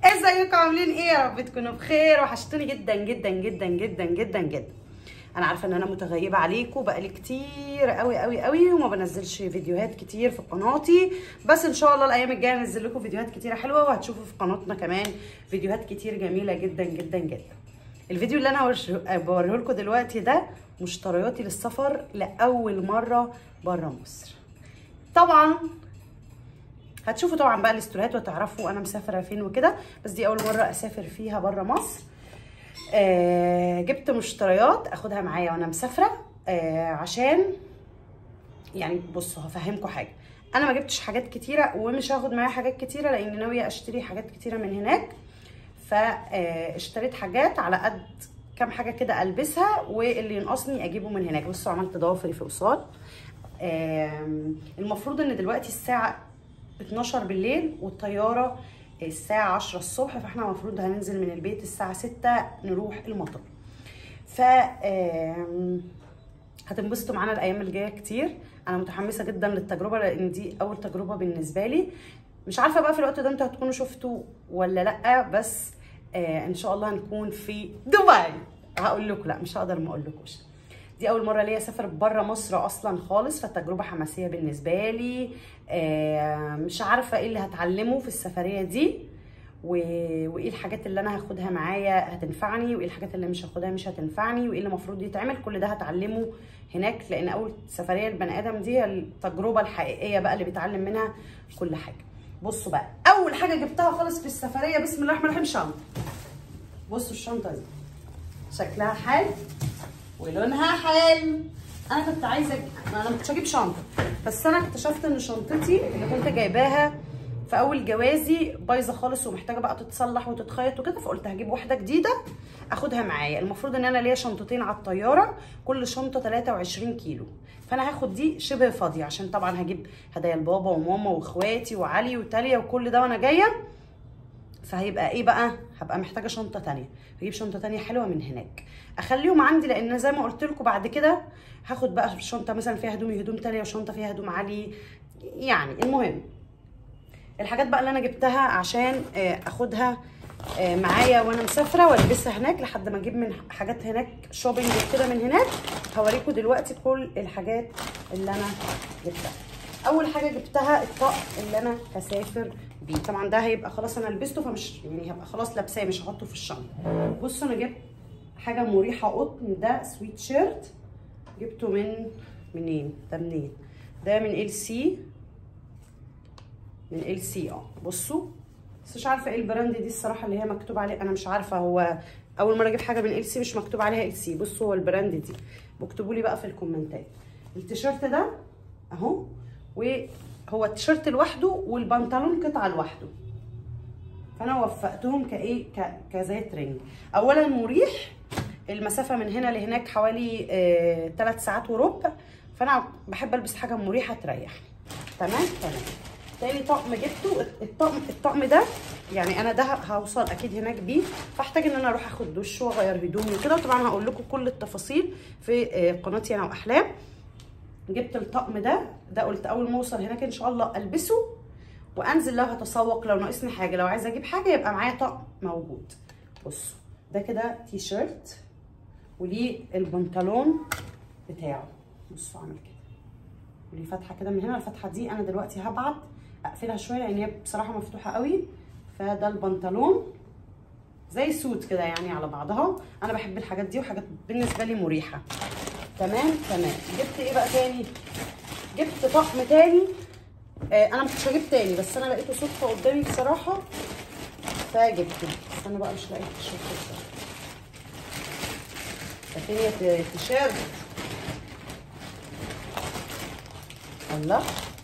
ازيكم عاملين ايه يا رب تكونوا بخير وحشتوني جدا جدا جدا جدا جدا جدا انا عارفه ان انا متغيبه عليكم بقالي كتير قوي قوي قوي وما بنزلش فيديوهات كتير في قناتي بس ان شاء الله الايام الجايه انزل لكم فيديوهات كتيره حلوه وهتشوفوا في قناتنا كمان فيديوهات كتير جميله جدا جدا جدا الفيديو اللي انا بوريه لكم دلوقتي ده مشترياتي للسفر لاول مره بره مصر طبعا هتشوفوا طبعا بقى الاستوريات وتعرفوا انا مسافره فين وكده بس دي اول مره اسافر فيها بره مصر آه جبت مشتريات اخدها معايا وانا مسافره آه عشان يعني بصوا هفهمكم حاجه انا ما جبتش حاجات كتيره ومش هاخد معايا حاجات كتيره لان ناويه اشتري حاجات كتيره من هناك فاشتريت حاجات على قد كام حاجه كده البسها واللي ينقصني اجيبه من هناك بصوا عملت ضوافري في قصاد المفروض ان دلوقتي الساعه 12 بالليل والطياره الساعه 10 الصبح فاحنا المفروض هننزل من البيت الساعه 6 نروح المطار ف هتنبسطوا معانا الايام الجايه كتير انا متحمسه جدا للتجربه لان دي اول تجربه بالنسبه لي مش عارفه بقى في الوقت ده انتوا هتكونوا شفتوا ولا لا بس آه ان شاء الله هنكون في دبي هقول لكم لا مش هقدر ما اقولكوش دي اول مره ليا اسافر بره مصر اصلا خالص فالتجربه حماسيه بالنسبه لي آه مش عارفه ايه اللي هتعلمه في السفريه دي و... وايه الحاجات اللي انا هاخدها معايا هتنفعني وايه الحاجات اللي مش هاخدها مش هتنفعني وايه اللي المفروض يتعمل كل ده هتعلمه هناك لان اول سفريه للبني ادم دي التجربه الحقيقيه بقى اللي بيتعلم منها كل حاجه بصوا بقى اول حاجه جبتها خالص في السفريه بسم الله الرحمن الرحيم شنطه بصوا الشنطه دي شكلها حلو ولونها حلو انا كنت عايزه انا ما كنتش اجيب شنطه بس انا اكتشفت ان شنطتي اللي كنت جايباها في اول جوازي بايظه خالص ومحتاجه بقى تتصلح وتتخيط وكده فقلت هجيب واحده جديده اخدها معايا المفروض ان انا ليا شنطتين على الطياره كل شنطه 23 كيلو فانا هاخد دي شبه فاضيه عشان طبعا هجيب هدايا لبابا وماما واخواتي وعلي وتاليا وكل ده وانا جايه فهيبقى ايه بقى هبقى محتاجه شنطه تانية هجيب شنطه تانية حلوه من هناك اخليهم عندي لان زي ما قلت لكم بعد كده هاخد بقى شنطه مثلا فيها هدومي هدوم تالية وشنطه فيها هدوم علي يعني المهم الحاجات بقى اللي انا جبتها عشان اخدها معايا وانا مسافره والبسها هناك لحد ما اجيب من حاجات هناك شوبينج كده من هناك هوريكم دلوقتي كل الحاجات اللي انا جبتها اول حاجه جبتها الطقم اللي انا هسافر بيه طبعا ده هيبقى خلاص انا لبسته فمش يعني هبقى خلاص لابساه مش هحطه في الشنطه بصوا انا جبت حاجه مريحه قطن ده سويت شيرت جبته من منين ده منين ده من ال سي من ال سي اه بصوا بس مش عارفه ايه البراند دي الصراحه اللي هي مكتوب عليه انا مش عارفه هو اول مره اجيب حاجه من ال سي مش مكتوب عليها ال سي بصوا هو البراند دي بكتبوا لي بقى في الكومنتات التيشيرت ده اهو وهو التيشيرت لوحده والبنطلون قطعه لوحده فانا وفقتهم كايه كزي ترنج اولا مريح المسافه من هنا لهناك حوالي 3 آه ساعات وربع فانا بحب البس حاجه مريحه تريحني تمام تمام تاني طقم جبته الطقم الطقم ده يعني انا ده هوصل اكيد هناك بيه فاحتاج ان انا اروح اخد دش واغير هدومي وكده وطبعا هقول لكم كل التفاصيل في قناتي انا واحلام جبت الطقم ده ده قلت اول ما اوصل هناك ان شاء الله البسه وانزل لو هتسوق لو ناقصني حاجه لو عايزه اجيب حاجه يبقى معايا طقم موجود بصوا ده كده تي شيرت وليه البنطلون بتاعه بصوا عامل كده وليه فتحه كده من هنا الفتحه دي انا دلوقتي هبعت اقفلها شويه لان هي بصراحه مفتوحه قوي فده البنطلون زي سوت كده يعني على بعضها انا بحب الحاجات دي وحاجات بالنسبه لي مريحه تمام تمام جبت ايه بقى تاني جبت طقم تاني آه انا ما كنتش هجيب تاني بس انا لقيته صدفه قدامي بصراحه فجبته بس انا بقى مش لاقي التيشيرت ده فين تيشيرت الله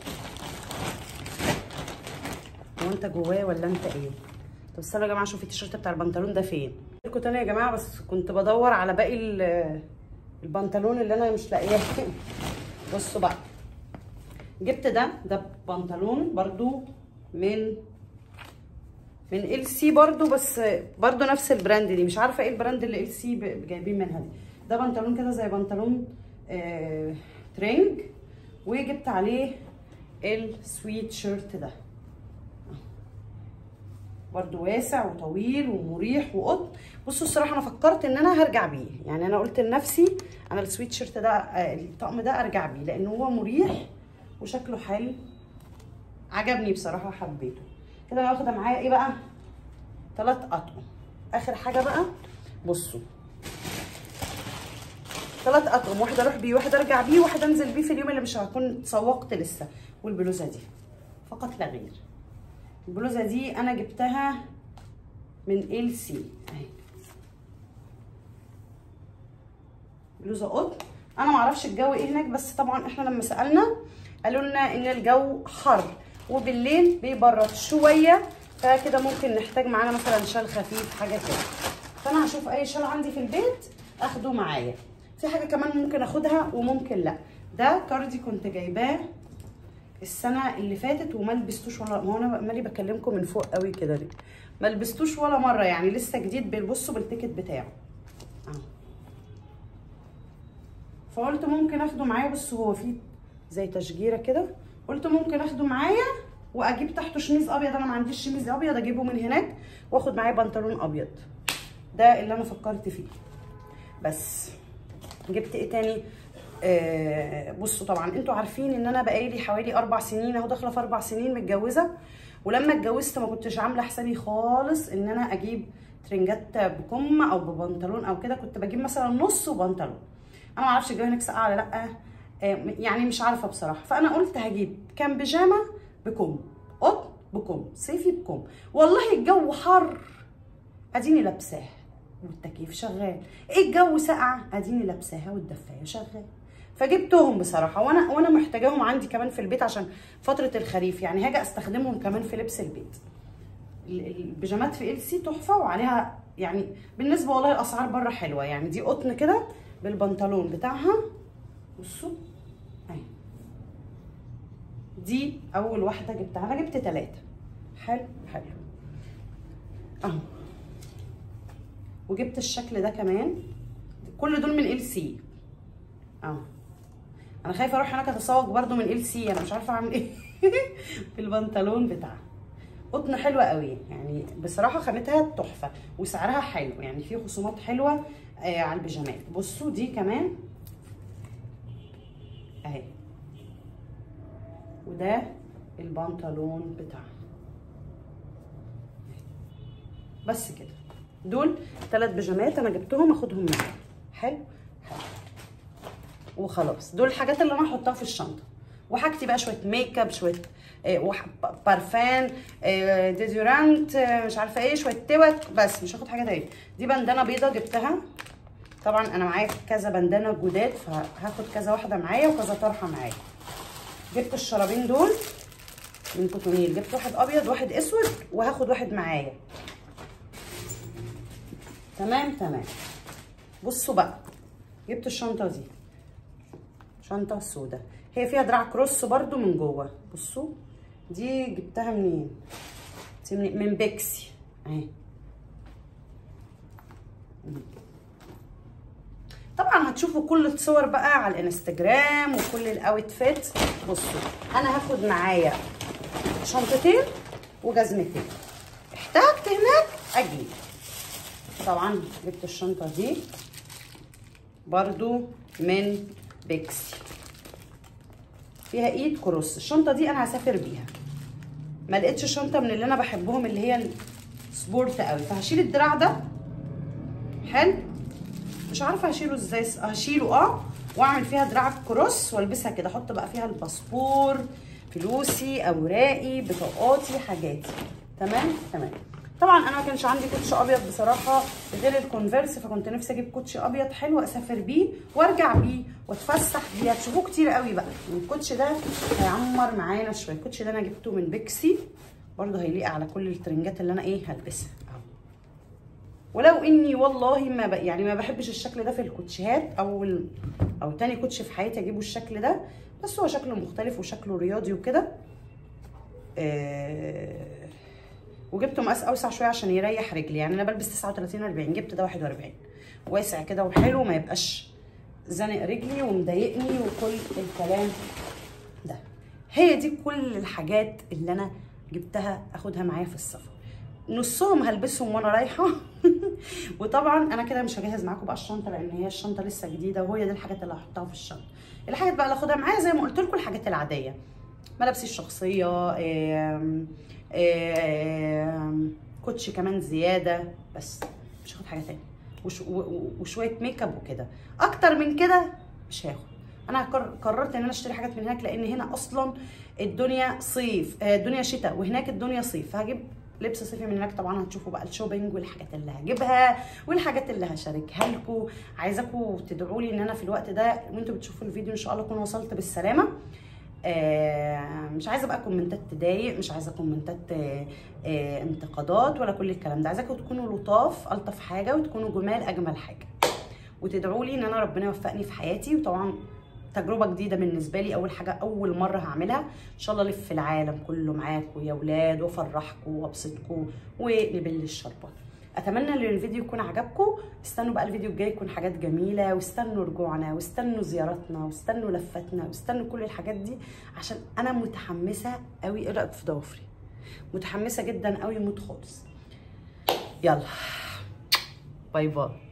هو انت جواه ولا انت ايه طب استنوا يا جماعه اشوف التيشيرت بتاع البنطلون ده فين لكم تاني يا جماعه بس كنت بدور على باقي البنطلون اللي انا مش لاقياه بصوا بقى جبت ده ده بنطلون برضو من من ال سي برضو بس برضو نفس البراند دي مش عارفه ايه البراند اللي ال سي جايبين منها دي ده بنطلون كده زي بنطلون آه ترنج وجبت عليه السويت شيرت ده برضو واسع وطويل ومريح وقطن بصوا الصراحه انا فكرت ان انا هرجع بيه يعني انا قلت لنفسي انا السويت شيرت ده آه، الطقم ده ارجع بيه لان هو مريح وشكله حلو عجبني بصراحه حبيته كده انا واخده معايا ايه بقى ثلاث اطقم اخر حاجه بقى بصوا ثلاث اطقم واحده اروح بيه واحده ارجع بيه واحده انزل بيه في اليوم اللي مش هكون اتسوقت لسه والبلوزه دي فقط لا غير البلوزه دي انا جبتها من ال سي اهي بلوزه قطن انا معرفش الجو ايه هناك بس طبعا احنا لما سالنا قالوا لنا ان الجو حر وبالليل بيبرد شويه فكده ممكن نحتاج معانا مثلا شال خفيف حاجه كده فانا هشوف اي شال عندي في البيت اخده معايا في حاجه كمان ممكن اخدها وممكن لا ده كاردي كنت جايباه السنه اللي فاتت وما لبستوش ولا ما هو انا مالي بكلمكم من فوق قوي كده ليه ما لبستوش ولا مره يعني لسه جديد بيبصوا بالتيكت بتاعه اهو فقلت ممكن اخده معايا بص هو فيه زي تشجيره كده قلت ممكن اخده معايا واجيب تحته شميز ابيض انا ما عنديش شميز ابيض اجيبه من هناك واخد معايا بنطلون ابيض ده اللي انا فكرت فيه بس جبت ايه تاني آه بصوا طبعا انتوا عارفين ان انا بقالي حوالي اربع سنين اهو داخله في اربع سنين متجوزه ولما اتجوزت ما كنتش عامله حسابي خالص ان انا اجيب ترنجات بكم او ببنطلون او كده كنت بجيب مثلا نص وبنطلون انا ما اعرفش الجو هناك ساقع ولا لا آه يعني مش عارفه بصراحه فانا قلت هجيب كام بيجامه بكم قطن بكم صيفي بكم والله الجو حر اديني لابساه والتكييف شغال ايه الجو ساقع اديني لابساها والدفايه شغال فجبتهم بصراحه وانا وانا محتاجاهم عندي كمان في البيت عشان فتره الخريف يعني هاجي استخدمهم كمان في لبس البيت البيجامات في ال سي تحفه وعليها يعني بالنسبه والله الاسعار بره حلوه يعني دي قطن كده بالبنطلون بتاعها بصوا اهي دي اول واحده جبتها انا جبت ثلاثه حلو حلو اهو وجبت الشكل ده كمان كل دول من ال سي اهو انا خايفه اروح هناك اتسوق برده من ال سي انا مش عارفه اعمل ايه في البنطلون بتاعها قطن حلوه قوي يعني بصراحه خامتها تحفه وسعرها حلو يعني في خصومات حلوه آه على البيجامات بصوا دي كمان اهي وده البنطلون بتاعها بس كده دول ثلاث بيجامات انا جبتهم اخدهم معايا حلو حلو وخلاص دول الحاجات اللي انا هحطها في الشنطه وحاجتي بقى شويه ميك اب شويه آه بارفان آه ديزورانت آه مش عارفه ايه شويه توك بس مش هاخد حاجه تاني دي بندانه بيضه جبتها طبعا انا معايا كذا بندانه جداد فهاخد كذا واحده معايا وكذا طرحه معايا جبت الشرابين دول من كوتونيل جبت واحد ابيض واحد اسود وهاخد واحد معايا تمام تمام بصوا بقى جبت الشنطه دي شنطه سودة هي فيها دراع كروس برضو من جوه بصوا دي جبتها منين من, من بيكسي اهي طبعا هتشوفوا كل الصور بقى على الانستجرام وكل الاوتفيت بصوا انا هاخد معايا شنطتين وجزمتين احتاجت هناك اجيب طبعا جبت الشنطه دي برضو من بيكسي فيها ايد كروس الشنطه دي انا هسافر بيها ما لقيتش شنطه من اللي انا بحبهم اللي هي السبورت قوي فهشيل الدراع ده حلو مش عارفه هشيله ازاي هشيله اه واعمل فيها دراع كروس والبسها كده احط بقى فيها الباسبور فلوسي اوراقي بطاقاتي حاجاتي تمام تمام طبعا انا ما كانش عندي كوتش ابيض بصراحه غير الكونفرس فكنت نفسي اجيب كوتش ابيض حلو اسافر بيه وارجع بيه واتفسح بيه هتشوفوه كتير قوي بقى الكوتش ده هيعمر معانا شويه الكوتش ده انا جبته من بيكسي برده هيليق على كل الترنجات اللي انا ايه هلبسها ولو اني والله ما ب... يعني ما بحبش الشكل ده في الكوتشيهات او ال... او تاني كوتش في حياتي اجيبه الشكل ده بس هو شكله مختلف وشكله رياضي وكده آه... وجبته مقاس اوسع شويه عشان يريح رجلي يعني انا بلبس 39 40 جبت ده 41 واسع كده وحلو ما يبقاش زنق رجلي ومضايقني وكل الكلام ده هي دي كل الحاجات اللي انا جبتها اخدها معايا في السفر نصهم هلبسهم وانا رايحه وطبعا انا كده مش هجهز معاكم بقى الشنطه لان هي الشنطه لسه جديده وهي دي الحاجات اللي هحطها في الشنطه الحاجات بقى اللي هاخدها معايا زي ما قلت لكم الحاجات العاديه ملابسي الشخصيه آم، آم، كوتشي كمان زياده بس مش هاخد حاجه تاني وش و- و- وشويه ميك اب وكده اكتر من كده مش هاخد انا قر- قررت ان انا اشتري حاجات من هناك لان هنا اصلا الدنيا صيف آه، الدنيا شتاء وهناك الدنيا صيف فهجيب لبس صيفي من هناك طبعا هتشوفوا بقى الشوبينج والحاجات اللي هجيبها والحاجات اللي هشاركها لكم عايزاكم تدعوا لي ان انا في الوقت ده وانتوا بتشوفوا الفيديو ان شاء الله اكون وصلت بالسلامه آه، مش عايزه بقى كومنتات تضايق مش عايزه كومنتات آه، آه، انتقادات ولا كل الكلام ده عايزاكم تكونوا لطاف الطف حاجه وتكونوا جمال اجمل حاجه وتدعوا لي ان انا ربنا يوفقني في حياتي وطبعا تجربه جديده بالنسبه لي اول حاجه اول مره هعملها ان شاء الله الف العالم كله معاكم يا ولاد وافرحكم وابسطكم ونبل الشربات اتمنى ان الفيديو يكون عجبكم استنوا بقى الفيديو الجاي يكون حاجات جميله واستنوا رجوعنا واستنوا زياراتنا واستنوا لفتنا واستنوا كل الحاجات دي عشان انا متحمسه قوي ايه رايك في ضوافري متحمسه جدا قوي موت خالص يلا باي باي